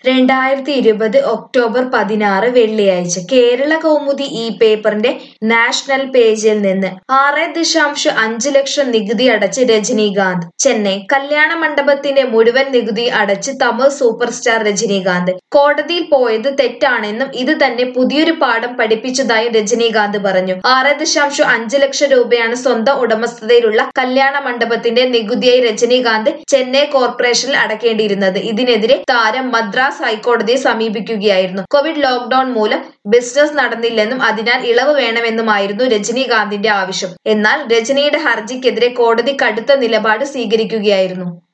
രണ്ടായിരത്തി ഇരുപത് ഒക്ടോബർ പതിനാറ് വെള്ളിയാഴ്ച കേരള കൗമുദി ഈ പേപ്പറിന്റെ നാഷണൽ പേജിൽ നിന്ന് ആറ് ദശാംശം അഞ്ച് ലക്ഷം നികുതി അടച്ച് രജനീകാന്ത് ചെന്നൈ കല്യാണ മണ്ഡപത്തിന്റെ മുഴുവൻ നികുതി അടച്ച് തമിഴ് സൂപ്പർ സ്റ്റാർ രജനീകാന്ത് കോടതിയിൽ പോയത് തെറ്റാണെന്നും ഇത് തന്നെ പുതിയൊരു പാഠം പഠിപ്പിച്ചതായി രജനീകാന്ത് പറഞ്ഞു ആറ് ദശാംശം അഞ്ച് ലക്ഷം രൂപയാണ് സ്വന്തം ഉടമസ്ഥതയിലുള്ള കല്യാണ മണ്ഡപത്തിന്റെ നികുതിയായി രജനീകാന്ത് ചെന്നൈ കോർപ്പറേഷനിൽ അടക്കേണ്ടിയിരുന്നത് ഇതിനെതിരെ താരം മദ്രാസ് ഹൈക്കോടതിയെ സമീപിക്കുകയായിരുന്നു കോവിഡ് ലോക്ഡൌൺ മൂലം ബിസിനസ് നടന്നില്ലെന്നും അതിനാൽ ഇളവ് വേണമെന്നുമായിരുന്നു രജനീകാന്തിന്റെ ആവശ്യം എന്നാൽ രജനിയുടെ ഹർജിക്കെതിരെ കോടതി കടുത്ത നിലപാട് സ്വീകരിക്കുകയായിരുന്നു